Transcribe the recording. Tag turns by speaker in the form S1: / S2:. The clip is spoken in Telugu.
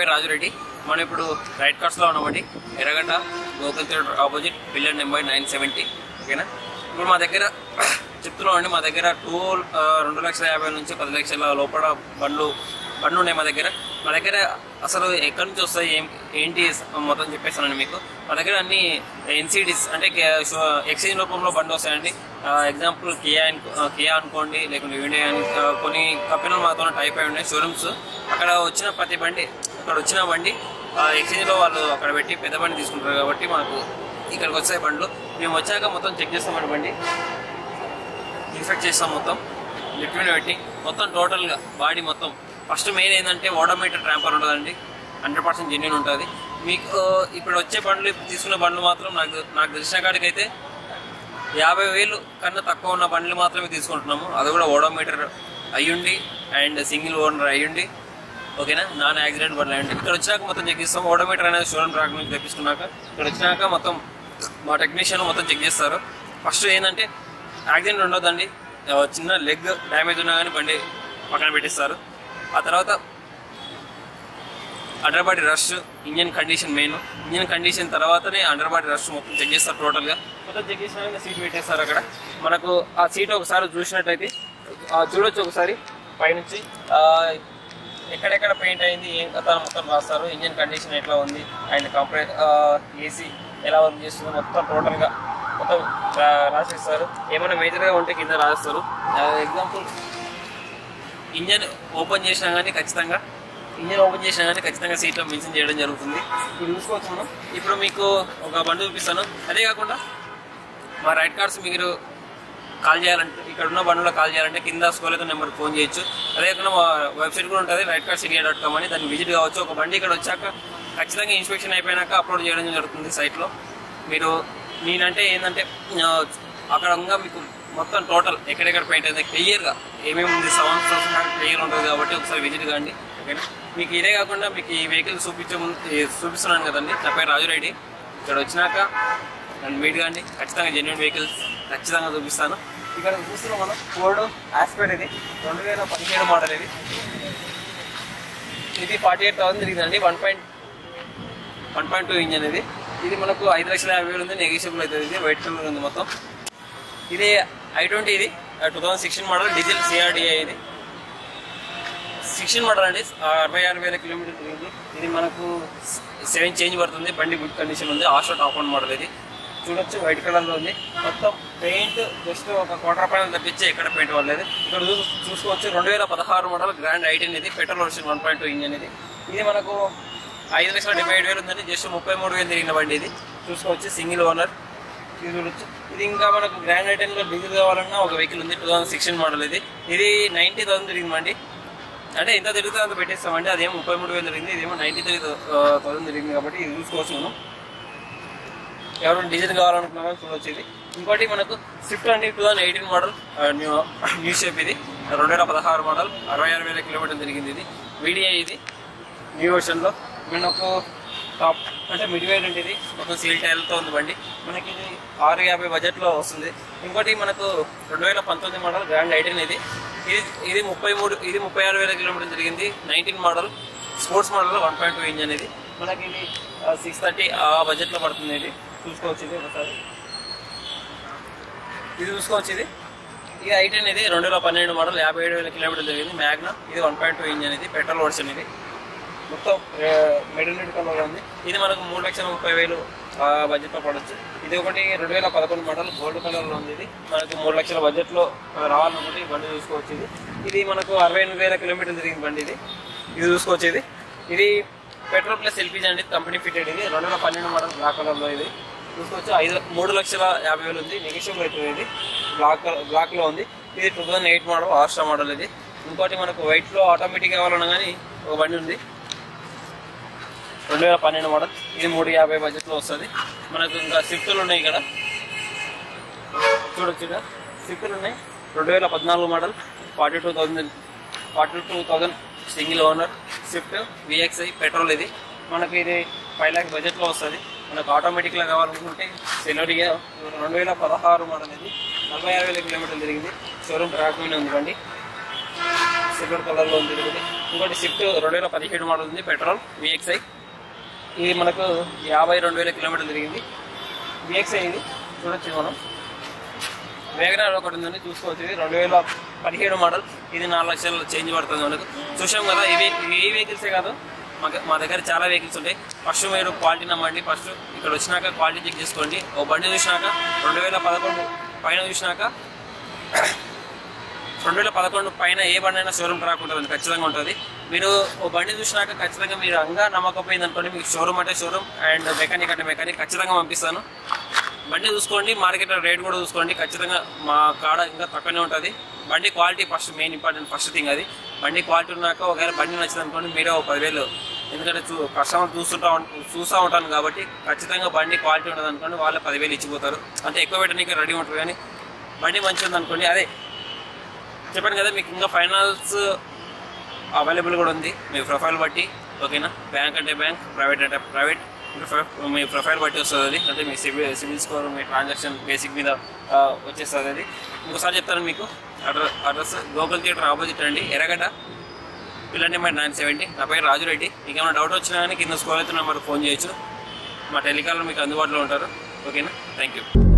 S1: పేరు రాజురెడ్డి మనం ఇప్పుడు రైట్ కార్స్లో ఉన్నామండి Erragadda Gokul theatre opposite pillar number nine seventy ఓకేనా ఇప్పుడు మా దగ్గర చెప్తున్నామండి మా దగ్గర టూ రెండు లక్షల యాభై నుంచి పది లక్షల లోపల బండ్లు బండ్లు ఉన్నాయి మా దగ్గర మా దగ్గర అసలు ఎక్కడి నుంచి వస్తాయి ఏం ఏంటి మొత్తం చెప్పేస్తానండి మీకు మా దగ్గర అన్ని ఎన్సీడీస్ అంటే ఎక్స్చేంజ్ రూపంలో బండి వస్తాయండి ఎగ్జాంపుల్ కియా అనుకో- ఆ, కియా అనుకోండి లేకుంటే యూనియా అని ఆ, కొన్ని కంపెనీలు మాతో టైప్ అయి ఉన్నాయి షోరూమ్స్ అక్కడ వచ్చిన ప్రతి బండి అక్కడ వచ్చిన బండి ఎక్స్చేంజ్లో వాళ్ళు అక్కడ పెట్టి పెద్ద బండి తీసుకుంటారు కాబట్టి మాకు ఇక్కడికి వచ్చాయి బండ్లు మేము వచ్చాక మొత్తం చెక్ చేస్తామండి బండి ఇన్ఫెక్ట్ చేస్తాం మొత్తం లిక్విడ్ పెట్టి మొత్తం టోటల్గా బాడీ మొత్తం ఫస్ట్ మెయిన్ ఏంటంటే ఓడోమీటర్ ట్రాంపర్ ఉంటుందండి హండ్రెడ్ పర్సెంట్ జెన్యున్ ఉంటుంది మీకు ఇప్పుడు వచ్చే బండ్లు ఇప్పుడు తీసుకున్న బండ్లు మాత్రం నాకు నాకు తెలిసిన కాడికి అయితే యాభై వేలు కన్నా తక్కువ ఉన్న బండ్లు మాత్రమే తీసుకుంటున్నాము అది కూడా ఓడోమీటర్ అయ్యుండి అండ్ సింగిల్ ఓనర్ అయ్యుండి ఓకేనా నాన్ యాక్సిడెంట్ బండ్లు అయ్యండి ఇక్కడ వచ్చినాక మొత్తం చెక్ చేస్తాం ఓడోమీటర్ అనేది షోరూమ్ ట్రాక్ నుంచి తెప్పించుకున్నాక ఇక్కడ వచ్చినాక మొత్తం మా టెక్నీషియన్ మొత్తం చెక్ చేస్తారు ఫస్ట్ ఏంటంటే యాక్సిడెంట్ ఉండొద్దండి ఆ, చిన్న లెగ్ డ్యామేజ్ ఉన్నా కానీ బండి పక్కన పెట్టిస్తారు ఆ తర్వాత under body rust engine condition main engine condition తర్వాతనే అండర్ బాడీ రష్ మొత్తం చెక్ చేస్తారు టోటల్గా మొత్తం చెక్ చేసిన సీట్ పెట్టేస్తారు అక్కడ మనకు ఆ సీట్ ఒకసారి చూసినట్టయితే ఆ చూడొచ్చు ఒకసారి పైనుంచి ఆ, ఎక్కడెక్కడ పెయింట్ అయింది ఏం కథ అని మొత్తం రాస్తారు ఇంజన్ కండిషన్ ఎట్లా ఉంది అండ్ కంప్రె ఏసీ ఎలా వర్క్ చేస్తుందో మొత్తం టోటల్గా మొత్తం రా- రాసేస్తారు ఏమైనా మేజర్గా ఉంటే కింద రాస్తారు ఎగ్జాంపుల్ ఇంజన్ ఓపెన్ చేసినా కానీ ఖచ్చితంగా ఇంజన్ ఓపెన్ చేసినా కానీ ఖచ్చితంగా సీట్లో మెన్షన్ చేయడం జరుగుతుంది ఇప్పుడు చూసుకోవచ్చు మనం ఇప్పుడు మీకు ఒక బండి చూపిస్తాను అదే కాకుండా మా రైట్ కార్డ్స్ మీరు కాల్ చేయాలంటే ఇక్కడ ఉన్న బండిలో కాల్ చేయాలంటే కింద స్కూల్ అయితే నెంబర్ ఫోన్ చేయొచ్చు అదే కాకుండా మా వెబ్సైట్ కూడా ఉంటుంది Right Cars India dot com అని దాన్ని విజిట్ కావచ్చు ఒక బండి ఇక్కడ వచ్చాక ఖచ్చితంగా ఇన్స్పెక్షన్ అయిపోయినాక అప్లోడ్ చేయడం జరుగుతుంది సైట్లో మీరు నేనంటే ఏంటంటే ఆ, అక్కడ ఇంకా మీకు మొత్తం టోటల్ ఎక్కడెక్కడ పెయింట్ అయితే క్లియర్గా ఏమేమి ఉంది సౌండ్స్ క్లియర్ ఉంటుంది కాబట్టి ఒకసారి విజిట్ కాండి ఓకేనా మీకు ఇదే కాకుండా మీకు ఈ వెహికల్ చూపించే ముందు ఈ చూపిస్తున్నాను కదండి నా పేరు రాజురెడ్డి ఇక్కడ వచ్చినాక నన్ను మీట్ కాండి ఖచ్చితంగా జెన్యున్ వెహికల్స్ ఖచ్చితంగా చూపిస్తాను ఇక్కడ చూస్తున్నాం మనం ఫోర్డ్ ఆస్పెడ్ ఇది రెండు వేల పదిహేడు మోడల్ ఇది ఇది ఫార్టీ ఎయిట్ థౌసండ్ తిరిగిందండి one point one point two engine ఇది ఇది మనకు ఐదు లక్షల యాభై వేలు ఉంది నెగిషియబుల్ అవుతుంది ఇది వైట్ కలర్ ఉంది మొత్తం ఇది ఐ ట్వంటీ ఇది two thousand sixteen model diesel CRDI ఇది సిక్స్టీన్ మోడల్ అండి ఆ అరవై ఆరు వేల కిలోమీటర్ తిరిగింది ఇది మనకు సెవెన్ చేంజ్ పడుతుంది బండి గుడ్ కండిషన్ ఉంది ఆషో టాప్ వన్ మోడల్ ఇది చూడొచ్చు వైట్ కలర్ లో ఉంది మొత్తం పెయింట్ జస్ట్ ఒక క్వార్టర్ పైన తప్పించి ఎక్కడ పెయింట్ పడలేదు ఇక్కడ చూ- చూసుకోవచ్చు రెండు వేల పదహారు మోడల్ గ్రాండ్ ఐటెన్ ఇది petrol version one point two engine ఇది ఇది మనకు ఐదు లక్షల డెబ్బై ఏడు వేలు ఉందండి జస్ట్ ముప్పై మూడు వేలు తిరిగిన బండి ఇది చూసుకోవచ్చు సింగిల్ ఓనర్ ఇది చూడొచ్చు ఇది ఇంకా మనకు గ్రాండ్ ఐటెన్ లో డీజిల్ కావాలన్నా ఒక వెహికల్ ఉంది టూ థౌసండ్ సిక్స్టీన్ మోడల్ ఇది ఇది నైన్టీ థౌసండ్ తిరిగిందండి అంటే ఎంత తిరిగితే అంత పెట్టేస్తామండి అదేమో ముప్పై మూడు వేలు తిరిగింది ఇదేమో నైన్టీ త్రీ థౌసండ్ తిరిగింది కాబట్టి ఇది చూసుకోవచ్చు మనం ఎవరైనా డీజిల్ కావాలనుకున్నా కానీ చూడొచ్చు ఇది ఇంకోటి మనకు స్విఫ్ట్ అండి two thousand eighteen model new new shape ఇది రెండు వేల పదహారు మోడల్ అరవై ఆరు వేల కిలోమీటర్లు తిరిగింది ఇది వీడిఐ ఇది న్యూ వర్షన్లో మనకు టాప్ అంటే మిడ్ వేరియంట్ ఇది మొత్తం సీల్ టైర్లతో ఉంది బండి మనకి ఇది ఆరు యాభై బడ్జెట్లో వస్తుంది ఇంకోటి మనకు రెండు వేల పంతొమ్మిది మోడల్ గ్రాండ్ ఐటెన్ ఇది ఇది ఇది ముప్పై మూడు ఇది ముప్పై ఆరు వేల కిలోమీటర్లు తిరిగింది nineteen model sports model one point two engine ఇది మనకి ఇది సిక్స్ థర్టీ ఆ బడ్జెట్లో పడుతుంది ఇది చూసుకోవచ్చు ఇది ఒకసారి ఇది చూసుకోవచ్చు ఇది ఇది ఐటెన్ ఇది రెండు వేల పన్నెండు మోడల్ యాభై ఏడు వేల కిలోమీటర్లు తిరిగింది మ్యాగ్నా ఇది వన్ పాయింట్ టూ ఇంజన్ ఇది పెట్రోల్ వర్షన్ ఇది మొత్తం మెడల్ రెడ్ కలర్ ఉంది ఇది మనకు మూడు లక్షల ముప్పై వేలు ఆ బడ్జెట్లో పడవచ్చు ఇది ఒకటి రెండు వేల పదకొండు మోడల్ గోల్డ్ కలర్లో ఉంది ఇది మనకు మూడు లక్షల బడ్జెట్లో రావాలనుకుంటే ఈ బండి చూసుకోవచ్చు ఇది ఇది మనకు అరవై ఎనిమిది వేల కిలోమీటర్లు తిరిగింది బండి ఇది ఇది చూసుకోవచ్చు ఇది ఇది పెట్రోల్ ప్లస్ ఎల్పిజి అండి కంపెనీ ఫిటెడ్ ఇది రెండు వేల పన్నెండు మోడల్ బ్లాక్ కలర్లో ఇది చూసుకోవచ్చు ఐదు మూడు లక్షల యాభై వేలు ఉంది నెగిషియబుల్ అవుతుంది ఇది బ్లాక్ బ్లాక్లో ఉంది ఇది two thousand eight model Astra model ఇది ఇంకోటి మనకు వైట్లో ఆటోమేటిక్ కావాలన్నా కానీ ఒక బండి ఉంది రెండు వేల పన్నెండు మోడల్ ఇది మూడు యాభై బడ్జెట్లో వస్తుంది మనకు ఇంకా స్విఫ్ట్లు ఉన్నాయి ఇక్కడ చూడొచ్చు ఇక్కడ స్విఫ్ట్లు ఉన్నాయి రెండు వేల పద్నాలుగు model forty two thousand forty two thousand single owner Swift VXI petrol ఇది మనకు ఇది ఫైవ్ ల్యాక్ బడ్జెట్లో వస్తుంది మనకు ఆటోమేటిక్గా కావాలనుకుంటే సెలోరియా రెండు వేల పదహారు మోడల్ ఇది నలభై ఆరు వేల కిలోమీటర్లు తిరిగింది షోరూమ్ ట్రాక్ మీద ఉంది బండి సిల్వర్ కలర్లో ఉంది ఇది ఒకటి. ఇంకోటి స్విఫ్ట్ రెండు వేల పదిహేడు మోడల్ ఉంది పెట్రోల్ విఎక్స్ఐ ఇది మనకు యాభై రెండు వేల కిలోమీటర్లు తిరిగింది విఎక్స్ఐ ఇది చూడొచ్చు మనం వేగనార్ ఒకటి ఉందండి చూసుకోవచ్చు ఇది రెండు వేల పదిహేడు మోడల్ ఇది నాలుగు లక్షలు చేంజ్ పడుతుంది మనకు చూసాం కదా ఇవి ఇవి ఈ వెహికల్సే కాదు మాకు మా దగ్గర చాలా వెహికల్స్ ఉంటాయి ఫస్ట్ మీరు క్వాలిటీ నమ్మండి ఫస్ట్ ఇక్కడ వచ్చినాక క్వాలిటీ చెక్ చేసుకోండి ఓ బండి చూసినాక రెండు వేల పదకొండు పైన చూసినాక రెండు వేల పదకొండు పైన ఏ బండి అయినా షోరూమ్ ట్రాక్ ఉంటుంది ఖచ్చితంగా ఉంటుంది మీరు ఓ బండి చూసినాక ఖచ్చితంగా మీరు అంగా నమ్మకపోయింది అనుకోండి మీకు షోరూమ్ అంటే షోరూమ్ అండ్ మెకానిక్ అంటే మెకానిక్ ఖచ్చితంగా పంపిస్తాను బండి చూసుకోండి మార్కెట్ రేట్ కూడా చూసుకోండి ఖచ్చితంగా మా కాడ ఇంకా తక్కువనే ఉంటుంది బండి quality first main important first thing అది బండి క్వాలిటీ ఉన్నాక ఒకవేళ బండి నచ్చింది అనుకోండి మీరే ఒక పదివేలు ఎందుకంటే చూ కస్టమర్ చూస్తుంటా ఉం- చూస్తూ ఉంటాను కాబట్టి ఖచ్చితంగా బండి క్వాలిటీ ఉండదు అనుకోండి వాళ్ళే పదివేలు ఇచ్చిపోతారు అంటే ఎక్కువ పెట్టడానికి రెడీ ఉంటుంది కానీ బండి మంచిగా ఉంది అనుకోండి అదే చెప్పాను కదా మీకు ఇంకా ఫైనాన్స్ అవైలబుల్ కూడా ఉంది మీ ప్రొఫైల్ బట్టి ఓకేనా బ్యాంక్ అంటే బ్యాంక్ ప్రైవేట్ అంటే ప్రైవేట్ మీ ప్రొఫైల్ బట్టి వస్తుంది అది అంటే మీ సివిల్ సివిల్ స్కోర్ మీ ట్రాన్సాక్షన్ బేసిక్ మీద ఆ, వచ్చేస్తుంది అది ఇంకోసారి చెప్తాను మీకు address address Gokul theatre opposite అండి ఎర్రగడ్డ పిల్లండి మరి నైన్ సెవెంటీ నా పేరు రాజురెడ్డి మీకు ఏమైనా డౌట్ వచ్చినా కానీ కింద స్కోర్ అయితే నెంబర్ ఫోన్ చేయొచ్చు మా టెలికాలర్ మీకు అందుబాటులో ఉంటారు ఓకేనా థ్యాంక్ యూ